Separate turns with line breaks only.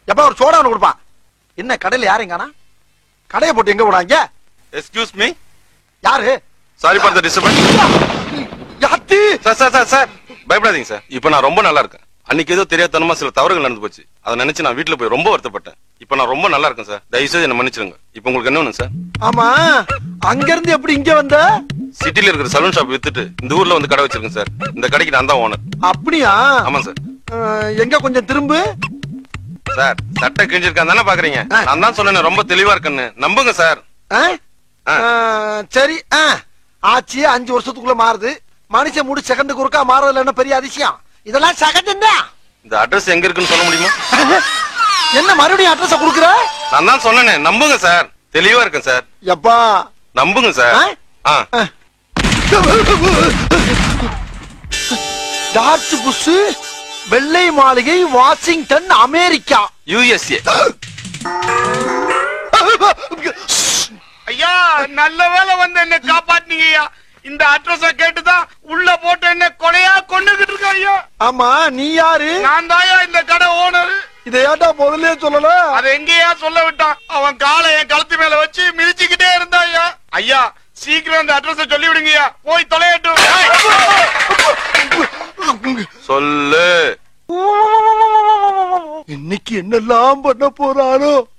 எப்ப ஒரு சோடா ஒண்ணு கொடுப்பான் என்ன கடையில யாரும் காணா கடையை போட்டு எங்க போனாங்க
எக்ஸ்கியூஸ் மீ
யாரு
சாரி ஃபார் த டிஸ்டர்பன்ஸ்
யாத்தி
சார் சார் சார் சார் பயப்படாதீங்க சார் இப்போ நான் ரொம்ப நல்லா இருக்கேன் அன்னைக்கு ஏதோ தெரியாதனமா சில தவறுகள் நடந்து போச்சு அதை நினைச்சு நான் வீட்டுல போய் ரொம்ப வருத்தப்பட்டேன் இப்போ நான் ரொம்ப நல்லா இருக்கேன் சார் தயவு செய்து என்ன மன்னிச்சிருங்க இப்போ உங்களுக்கு என்ன வேணும் சார்
ஆமா அங்க இருந்து எப்படி இங்க வந்த
சிட்டில இருக்கிற சலூன் ஷாப் வித்துட்டு இந்த ஊர்ல வந்து கடை வச்சிருக்கேன் சார் இந்த கடைக்கு நான் தான் ஓனர்
அப்படியா
ஆமா சார்
அஹ், எங்க கொஞ்சம் திரும்பு
சார் சட்டை கிழிஞ்சிருக்கான் தானே பாக்குறீங்க நான் தான் சொன்னேன் ரொம்ப தெளிவா இருக்கேன்னு நம்புங்க சார்
அஹ்?
ஆ.
அஹ், சரி அஹ். ஆச்சு அஞ்சு வருஷத்துக்குள்ள மாறுது மனுஷன் மூடி செகண்டுக்கு ஒருக்கா மாறதுல என்ன பெரிய அதிசயம் இதெல்லாம் செகண்ட் தான்
இந்த அட்ரஸ் எங்க இருக்குன்னு சொல்ல முடியுமா
என்ன மறுபடியும் அட்ரஸ் கொடுக்குற
நான் தான் சொன்னேனே நம்புங்க சார் தெளிவா இருக்கேன் சார்
எப்பா
நம்புங்க சார்
ஆ?
ஆ
டார்ச் புஷ் வெள்ளை மாளிகை வாஷிங்டன் அமெரிக்கா
யூஎஸ்ஏ
ஐயா நல்ல வேளை வந்து என்ன காப்பாத்தினீங்க ஐயா இந்த அட்ரஸ கேட்டுதான் உள்ள போட்டு என்ன கொலையா கொண்டுகிட்டு இருக்க ஐயா
ஆமா நீ யாரு
நான் தாயா இந்த கடை ஓனர்
இதை ஏன்டா முதல்ல சொல்லல
அதை எங்கேயா சொல்ல விட்டான் அவன் காலை என் கழுத்து மேல வச்சு மிதிச்சுக்கிட்டே இருந்தான் ஐயா ஐயா சீக்கிரம் அந்த அட்ரஸ சொல்லி விடுங்கய்யா போய் தொலையட்டும்
சொல்லு
இன்னைக்கு என்னெல்லாம் பண்ண போறானோ